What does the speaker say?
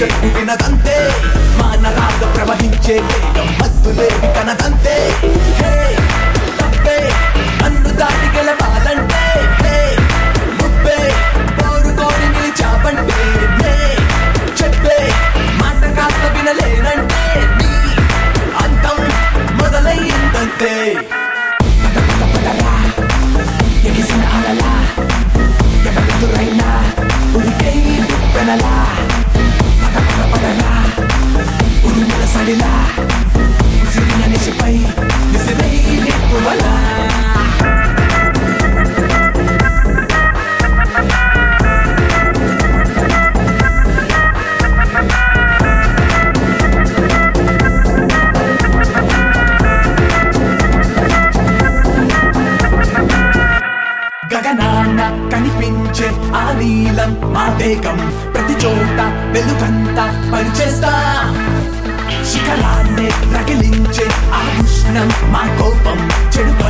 చెప్పు వినదంతే మానరాగ ప్రవహించే వేగం మత్తులేవి కనదంతే హే తప్పే నన్ను దాటి గెలవాలంటే హే ముప్పే కోరుకోని నిలిచావంటే నే చెప్పే మాట కాస్త వినలేనంటే నీ అంతం మొదలయ్యిందంతే పద పద పదరా ఎగిసిన అలలా ఎవరెదురైనా ఉరికై దుప్పెనలా పద పద పదరా ఉరుముల సడిలా ఉసిరిన నిశపై విసిరై నిప్పువలా గగనాన కనిపించే ఆ నీలం మా వేగం ప్రతి చోట వెలుగంతా పనిచేస్తా శిఖరాన్నే రగిలించే ఆ ఉష్ణం మా కోపం చెడు